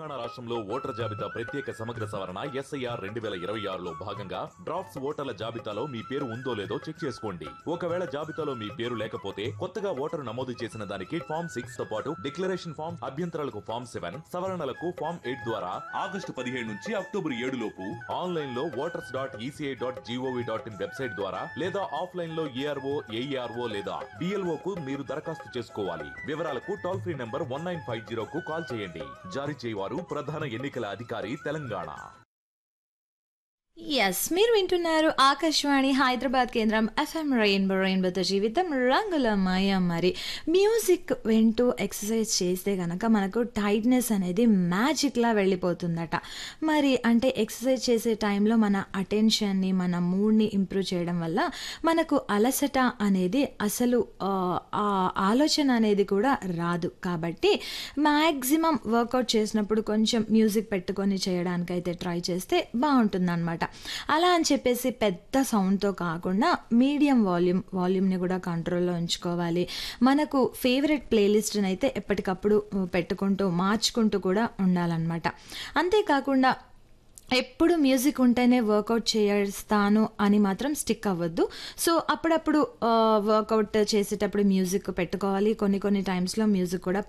తెలంగాణ రాష్ట్రంలో ఓటర్ జాబితా ప్రత్యేక సమగ్ర సవరణ ఎస్ఐఆర్ రెండు వేల ఇరవై ఆరులో భాగంగా డ్రాఫ్ట్స్ ఓటర్ల జాబితాలో మీ పేరు ఉందో లేదో చెక్ చేసుకోండి ఒకవేళ జాబితాలో మీ పేరు లేకపోతే కొత్తగా ఓటరు నమోదు చేసిన దానికి ఫామ్ సిక్స్ తో పాటు డిక్లరేషన్ ఫామ్ అభ్యంతరాలకు ఫామ్ సెవెన్ సవరణలకు ఫామ్ ఎయిట్ ద్వారా ఆగస్టు పదిహేడు నుంచి అక్టోబర్ ఏడు లోపు ఆన్లైన్ లో voters dot ECI dot G O V dot in website ద్వారా లేదా ఆఫ్లైన్ లో ఏఆర్ఓ ఏఈఆర్ఓ లేదా బిఎల్ఓ కు మీరు దరఖాస్తు చేసుకోవాలి వివరాలకు toll free number one nine five zero కు కాల్ చేయండి జారీ చేయవారు ప్రధాన ఎన్నికల అధికారి తెలంగాణ ఎస్ మీరు వింటున్నారు ఆకాశవాణి హైదరాబాద్ కేంద్రం ఎఫ్ఎం రెయిన్బో రెయిన్బోతో జీవితం రంగుల మయం మరి మ్యూజిక్ వింటూ ఎక్సర్సైజ్ చేస్తే కనుక మనకు టైట్నెస్ అనేది మ్యాజిక్లా వెళ్ళిపోతుందట మరి అంటే ఎక్సర్సైజ్ చేసే టైంలో మన అటెన్షన్ని మన మూడ్ని ఇంప్రూవ్ చేయడం వల్ల మనకు అలసట అనేది అసలు ఆ, ఆ ఆలోచన అనేది కూడా రాదు కాబట్టి మ్యాక్సిమం వర్కౌట్ చేసినప్పుడు కొంచెం మ్యూజిక్ పెట్టుకొని చేయడానికైతే ట్రై చేస్తే బాగుంటుందన్నమాట అలా అని చెప్పేసి పెద్ద సౌండ్తో కాకుండా మీడియం వాల్యూమ్ వాల్యూమ్ని కూడా కంట్రోల్లో ఉంచుకోవాలి మనకు ఫేవరెట్ ప్లేలిస్ట్ని అయితే ఎప్పటికప్పుడు పెట్టుకుంటూ మార్చుకుంటూ కూడా ఉండాలన్నమాట అంతేకాకుండా ఎప్పుడు మ్యూజిక్ ఉంటేనే వర్కౌట్ చేస్తాను అని మాత్రం స్టిక్ అవ్వద్దు సో అప్పుడప్పుడు వర్కౌట్ చేసేటప్పుడు మ్యూజిక్ పెట్టుకోవాలి కొన్ని కొన్ని టైమ్స్లో మ్యూజిక్ కూడా